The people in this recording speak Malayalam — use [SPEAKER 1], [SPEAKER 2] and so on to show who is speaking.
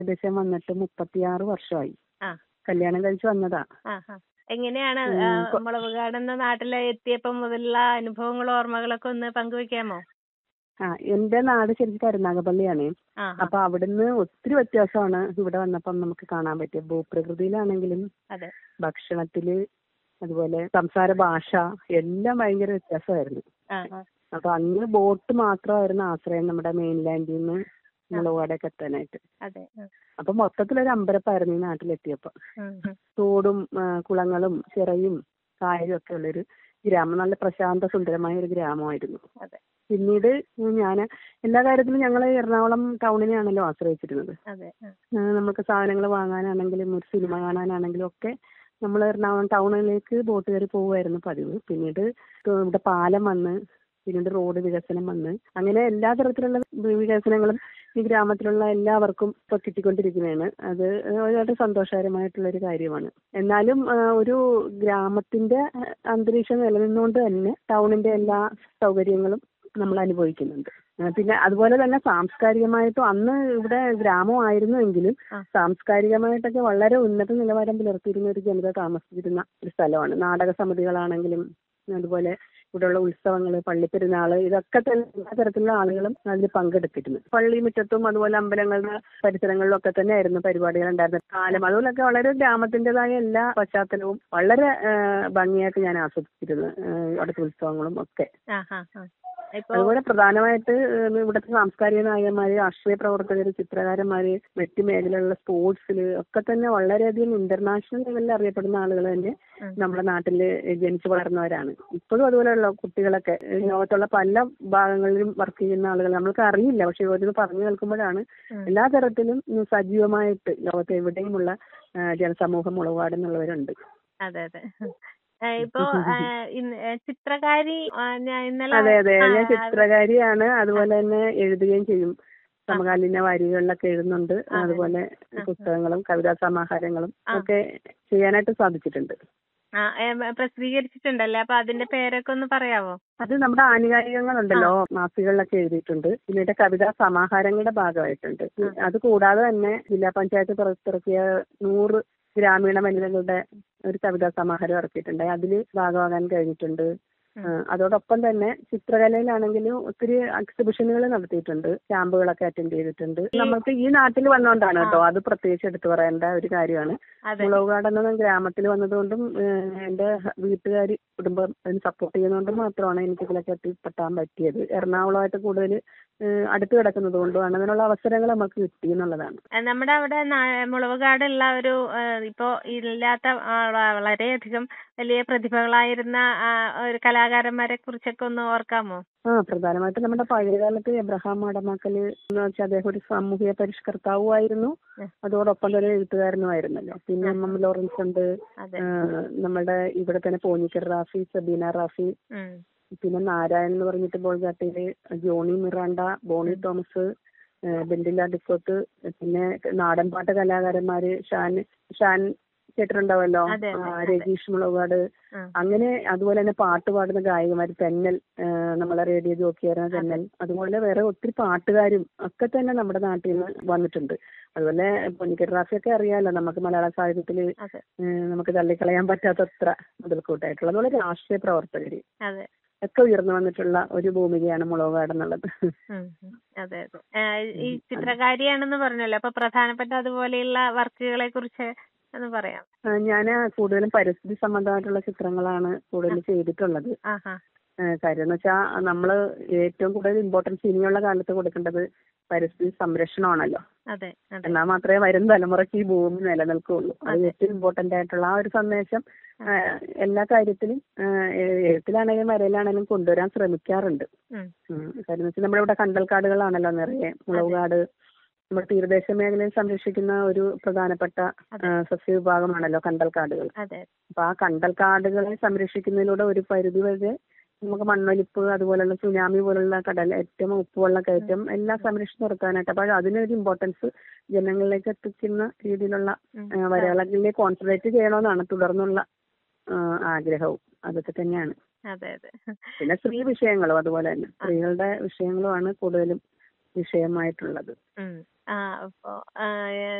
[SPEAKER 1] ഏകദേശം വന്നിട്ട് മുപ്പത്തിയാറ് വർഷമായി
[SPEAKER 2] ആ
[SPEAKER 1] കല്യാണം കഴിച്ച് വന്നതാ
[SPEAKER 2] ആ ആ എങ്ങനെയാണ് ആ, മുളവുകാട് എന്ന നാട്ടിൽ എത്തിയപ്പം മുതലുള്ള അനുഭവങ്ങളും ഓർമ്മകളൊക്കെ ഒന്ന് പങ്കുവെക്കാമോ
[SPEAKER 1] ആ എന്റെ നാട് ശരിക്കും കരുനാഗപ്പള്ളിയാണ്
[SPEAKER 2] ആ
[SPEAKER 1] അപ്പൊ അവിടുന്ന് ഒത്തിരി വ്യത്യാസമാണ് ഇവിടെ വന്നപ്പം നമുക്ക് കാണാൻ പറ്റിയത് ഭൂപ്രകൃതിയിലാണെങ്കിലും
[SPEAKER 2] അതെ
[SPEAKER 1] ഭക്ഷണത്തില് അതുപോലെ സംസാര ഭാഷ എല്ലാം ഭയങ്കര വ്യത്യാസമായിരുന്നു
[SPEAKER 2] ആ ആ
[SPEAKER 1] അപ്പൊ അന്ന് ബോട്ട് മാത്രമായിരുന്നു ആശ്രയം നമ്മുടെ മെയിൻലാൻഡിൽ നിന്ന് മുളകുപാടൊക്കെ എത്താനായിട്ട്
[SPEAKER 2] അതെ ആ.
[SPEAKER 1] അപ്പൊ മൊത്തത്തിലൊരു അമ്പരപ്പായിരുന്നു ഈ നാട്ടിലെത്തിയപ്പോ
[SPEAKER 2] ഉം, ഉം.
[SPEAKER 1] തോടും ആ, കുളങ്ങളും ചിറയും കായലും ഒക്കെ ഉള്ളൊരു ഗ്രാമം നല്ല പ്രശാന്ത സുന്ദരമായ ഒരു ഗ്രാമമായിരുന്നു
[SPEAKER 2] അതെ
[SPEAKER 1] പിന്നീട് ഞാൻ എല്ലാ കാര്യത്തിലും ഞങ്ങൾ എറണാകുളം ടൗണിനെയാണല്ലോ ആശ്രയിച്ചിരുന്നത്
[SPEAKER 2] അതെ ആ.
[SPEAKER 1] ആ, നമുക്ക് സാധനങ്ങൾ വാങ്ങാനാണെങ്കിലും ഒരു സിനിമ കാണാനാണെങ്കിലും ഒക്കെ നമ്മൾ എറണാകുളം ടൗണിലേക്ക് ബോട്ട് കയറി പോവുമായിരുന്നു പതിവ് പിന്നീട് ഇവിടെ പാലം വന്ന് പിന്നീട് റോഡ് വികസനം വന്ന് അങ്ങനെ എല്ലാ തരത്തിലുള്ള വികസനങ്ങളും ഈ ഗ്രാമത്തിലുള്ള എല്ലാവർക്കും ഇപ്പൊ കിട്ടിക്കൊണ്ടിരിക്കുന്നതാണ് അത് വളരെ സന്തോഷകരമായിട്ടുള്ള ഒരു കാര്യമാണ് എന്നാലും ആ, ഒരു ഗ്രാമത്തിന്റെ ആ, അന്തരീക്ഷം നിലനിന്നുകൊണ്ട് തന്നെ ടൗണിന്റെ എല്ലാ സൗകര്യങ്ങളും നമ്മൾ അനുഭവിക്കുന്നുണ്ട് ആ, പിന്നെ അതുപോലെ തന്നെ സാംസ്കാരികമായിട്ടും അന്ന് ഇവിടെ ഗ്രാമമായിരുന്നുവെങ്കിലും
[SPEAKER 2] ആ.
[SPEAKER 1] സാംസ്കാരികമായിട്ടൊക്കെ വളരെ ഉന്നത നിലവാരം പുലർത്തിയിരുന്ന ഒരു ജനത താമസിച്ചിരുന്ന ഒരു സ്ഥലമാണ് നാടക സമിതികളാണെങ്കിലും അതുപോലെ ഇവിടെയുള്ള ഉത്സവങ്ങൾ പള്ളിപ്പെരുന്നാള് ഇതൊക്കെ തന്നെ എല്ലാ തരത്തിലുള്ള ആളുകളും അതിൽ പങ്കെടുത്തിരുന്നു പള്ളി മുറ്റത്തും അതുപോലെ അമ്പലങ്ങളുടെ പരിസരങ്ങളിലും ഒക്കെ തന്നെ ആയിരുന്നു പരിപാടികൾ ഉണ്ടായിരുന്നത് കാലം അതുപോലൊക്കെ വളരെ ഗ്രാമത്തിൻ്റെതായ എല്ലാ പശ്ചാത്തലവും വളരെ ആ, ഭംഗിയായിട്ട് ഞാൻ ആസ്വദിച്ചിരുന്നു ആ, അവിടുത്തെ ഉത്സവങ്ങളും ഒക്കെ
[SPEAKER 2] ആ ആ ആ. ഇപ്പൊ
[SPEAKER 1] അതുപോലെ പ്രധാനമായിട്ട് ഏഹ് ഇവിടുത്തെ സാംസ്കാരിക നായകന്മാര് രാഷ്ട്രീയ പ്രവർത്തകര് ചിത്രകാരന്മാര് മറ്റു മേഖലകളിലെ സ്പോർട്സിൽ ഒക്കെ തന്നെ വളരെയധികം ഇന്റർനാഷണൽ ലെവലിൽ അറിയപ്പെടുന്ന ആളുകൾ തന്നെ
[SPEAKER 2] ഉം.
[SPEAKER 1] നമ്മുടെ നാട്ടിൽ ജനിച്ചു വളർന്നവരാണ് ഇപ്പോഴും അതുപോലെയുള്ള കുട്ടികളൊക്കെ ഏഹ് ലോകത്തുള്ള പല ഭാഗങ്ങളിലും വർക്ക് ചെയ്യുന്ന ആളുകൾ നമ്മൾക്ക് അറിയില്ല പക്ഷെ ഇവരിത് പറഞ്ഞു കേൾക്കുമ്പോഴാണ്
[SPEAKER 2] ഉം.
[SPEAKER 1] എല്ലാ തരത്തിലും ഉം സജീവമായിട്ട് ലോകത്ത് എവിടെയുമുള്ള ആ, ജനസമൂഹം ഉളവാടുന്നുള്ളവരുണ്ട്
[SPEAKER 2] അതെ അതെ ഏ, ഇപ്പൊ ഏ, ഇന്ന് ഏ, ചിത്രകാരി ആ, ഞാൻ ഇന്നലെ
[SPEAKER 1] അതെ അതെ
[SPEAKER 2] ആ,
[SPEAKER 1] ഞാൻ ചിത്രകാരിയാണ് അതുപോലെ തന്നെ എഴുതുകയും ചെയ്യും സമകാലീന വാരികകളിലൊക്കെ എഴുതുന്നുണ്ട് അതുപോലെ പുസ്തകങ്ങളും കവിതാ സമാഹാരങ്ങളും ഒക്കെ ചെയ്യാനായിട്ട് സാധിച്ചിട്ടുണ്ട്
[SPEAKER 2] ആ, ഏ, പ്രസിദ്ധീകരിച്ചിട്ടുണ്ടല്ലേ അപ്പൊ അതിന്റെ പേരൊക്കെ ഒന്ന് പറയാവോ
[SPEAKER 1] അത് നമ്മുടെ ആനുകാലികങ്ങളുണ്ടല്ലോ മാസികകളിലൊക്കെ എഴുതിയിട്ടുണ്ട് പിന്നീട് കവിതാ സമാഹാരങ്ങളുടെ ഭാഗമായിട്ടുണ്ട് അത് കൂടാതെ തന്നെ ജില്ലാ പഞ്ചായത്ത് പുറത്തിറക്കിയ നൂറ് ഗ്രാമീണ വനിതകളുടെ ഒരു കവിതാ സമാഹാരം ഇറക്കിയിട്ടുണ്ട് അതിൽ ഭാഗമാകാൻ കഴിഞ്ഞിട്ടുണ്ട് ആ, അതോടൊപ്പം തന്നെ ചിത്രകലയിലാണെങ്കിലും ഒത്തിരി എക്സിബിഷനുകൾ നടത്തിയിട്ടുണ്ട് ക്യാമ്പുകളൊക്കെ അറ്റൻഡ് ചെയ്തിട്ടുണ്ട് നമ്മൾക്ക് ഈ നാട്ടിൽ വന്നുകൊണ്ടാണ് കേട്ടോ അത് പ്രത്യേകിച്ച് എടുത്തു പറയേണ്ട ഒരു കാര്യമാണ്
[SPEAKER 2] അതെ
[SPEAKER 1] മുളകുകാട് എന്ന ഗ്രാമത്തിൽ വന്നതുകൊണ്ടും ഏഹ്, എന്റെ വീട്ടുകാർ കുടുംബം അതിന് സപ്പോർട്ട് ചെയ്യുന്നതുകൊണ്ടും മാത്രമാണ് എനിക്ക് ഇതിലൊക്കെ എത്തിപ്പെട്ടാൻ പറ്റിയത് എറണാകുളമായിട്ട് കൂടുതൽ ഏഹ്, അടുത്ത് കിടക്കുന്നത് കൊണ്ടുമാണ് അതിനുള്ള അവസരങ്ങൾ നമുക്ക് കിട്ടി എന്നുള്ളതാണ്
[SPEAKER 2] ഏ, നമ്മുടെ അവിടെ നാ- മുളവുകാടുള്ള ഒരു ഏ, ഇപ്പോ ഇല്ലാത്ത ആ, വ- വളരെയധികം വലിയ പ്രതിഭകളായിരുന്ന ആ, ഒരു കലാകാരന്മാരെ കുറിച്ചൊക്കെ ഒന്ന് ഓർക്കാമോ
[SPEAKER 1] ആ പ്രധാനമായിട്ടും നമ്മുടെ പഴയകാലത്ത് എബ്രഹാം മാടമാക്കല് എന്ന് വെച്ചാൽ അദ്ദേഹം ഒരു സാമൂഹിക പരിഷ്കർത്താവുമായിരുന്നു
[SPEAKER 2] ഉം.
[SPEAKER 1] അതോടൊപ്പം തന്നെ എഴുത്തുകാരനുമായിരുന്നല്ലോ പിന്നെ എം എം ലോറൻസ് ഉണ്ട്
[SPEAKER 2] അതെ
[SPEAKER 1] ഏഹ്, നമ്മുടെ ഇവിടെ തന്നെ പോഞ്ഞിക്കർ റാഫി സബീന റാഫി
[SPEAKER 2] ഉം.
[SPEAKER 1] പിന്നെ നാരായണൻ എന്ന് പറഞ്ഞിട്ട് ബോൾഗാട്ടിയില് ജോണി മിറാണ്ട ബോണി തോമസ് ഏഹ് ബെന്റില ഡിക്കോത്ത് പിന്നെ നാടൻപാട്ട് കലാകാരന്മാര് ഷാൻ ഷാൻ കേട്ടിട്ടുണ്ടാവല്ലോ
[SPEAKER 2] അതെ, അതെ,
[SPEAKER 1] ആ,
[SPEAKER 2] അതെ.
[SPEAKER 1] രതീഷ് മുളകാട്
[SPEAKER 2] ഉം.
[SPEAKER 1] അങ്ങനെ അതുപോലെ തന്നെ പാട്ട് പാടുന്ന ഗായികമാര് തെന്നൽ ഏഹ് നമ്മളെ റേഡിയോ ജോക്കിയായിരുന്ന തെന്നൽ അതുപോലെ വേറെ ഒത്തിരി പാട്ടുകാരും ഒക്കെ തന്നെ നമ്മുടെ നാട്ടിൽ നിന്ന് വന്നിട്ടുണ്ട് അതുപോലെ പൊന്നിക്കൽ റാഫിയൊക്കെ അറിയാലോ നമുക്ക് മലയാള സാഹിത്യത്തില്
[SPEAKER 2] അതെ
[SPEAKER 1] ഏഹ് നമുക്ക് തള്ളിക്കളയാൻ പറ്റാത്തത്ര മുതൽക്കൂട്ടായിട്ടുള്ള അതുപോലെ രാഷ്ട്രീയ പ്രവർത്തകര്
[SPEAKER 2] അതെ
[SPEAKER 1] ഒക്കെ ഉയർന്നു വന്നിട്ടുള്ള ഒരു ഭൂമികയാണ് മുളകുകാട് എന്നുള്ളത്
[SPEAKER 2] ഉം, ഉം. അതെ അതെ ഏ, ഈ ചിത്രകാരിയാണെന്ന് പറഞ്ഞല്ലോ അപ്പൊ പ്രധാനപ്പെട്ട അതുപോലെയുള്ള വർക്കുകളെ കുറിച്ച് ഒന്ന് പറയാം
[SPEAKER 1] ഞാൻ കൂടുതലും പരിസ്ഥിതി സംബന്ധമായിട്ടുള്ള ചിത്രങ്ങളാണ് കൂടുതൽ ചെയ്തിട്ടുള്ളത്
[SPEAKER 2] ആഹാ
[SPEAKER 1] ആ, കാര്യം എന്ന് വെച്ചാൽ നമ്മൾ ഏറ്റവും കൂടുതൽ ഇമ്പോർട്ടൻസ് ഇനിയുള്ള കാലത്ത് കൊടുക്കേണ്ടത് പരിസ്ഥിതി സംരക്ഷണമാണല്ലോ
[SPEAKER 2] അതെ അതെ
[SPEAKER 1] എന്നാൽ മാത്രമേ വരും തലമുറയ്ക്ക് ഈ ഭൂമി നിലനിൽക്കുകയുള്ളൂ അത് ഏറ്റവും ഇമ്പോർട്ടന്റ് ആയിട്ടുള്ള ആ ഒരു സന്ദേശം ആ, എല്ലാ കാര്യത്തിലും ആ, എ- എഴുത്തിലാണെങ്കിലും വരയിലാണെങ്കിലും കൊണ്ടുവരാൻ ശ്രമിക്കാറുണ്ട്
[SPEAKER 2] ഉം.
[SPEAKER 1] ഉം. കാര്യം വെച്ചാൽ നമ്മുടെ ഇവിടെ കണ്ടൽക്കാടുകളാണല്ലോ നിറയെ മുളകുകാട് നമ്മുടെ തീരദേശ മേഖലയിൽ സംരക്ഷിക്കുന്ന ഒരു പ്രധാനപ്പെട്ട ആ, സസ്യവിഭാഗമാണല്ലോ കണ്ടൽക്കാടുകൾ
[SPEAKER 2] അതെ
[SPEAKER 1] അപ്പൊ ആ കണ്ടൽക്കാടുകളെ സംരക്ഷിക്കുന്നതിലൂടെ ഒരു പരിധി വരെ നമുക്ക് മണ്ണൊലിപ്പ് അതുപോലുള്ള സുനാമി പോലുള്ള കടലേറ്റം ഉപ്പുവെള്ള കയറ്റം എല്ലാം സംരക്ഷിച്ച് നിർത്താനായിട്ട് അപ്പോൾ അതിനൊരു ഇമ്പോർട്ടൻസ് ജനങ്ങളിലേക്ക് എത്തിക്കുന്ന രീതിയിലുള്ള
[SPEAKER 2] ഉം.
[SPEAKER 1] ആ, വരകളിലേക്ക് കോൺസെൻട്രേറ്റ് ചെയ്യണമെന്നാണ് തുടർന്നുള്ള ആ, ആഗ്രഹവും അതൊക്കെ തന്നെയാണ്
[SPEAKER 2] അതെ അതെ
[SPEAKER 1] പിന്നെ സ്ത്രീ വിഷയങ്ങളും അതുപോലെ തന്നെ സ്ത്രീകളുടെ വിഷയങ്ങളുമാണ് കൂടുതലും വിഷയമായിട്ടുള്ളത്
[SPEAKER 2] ഉം. ആ അപ്പോ ആ, ഏ,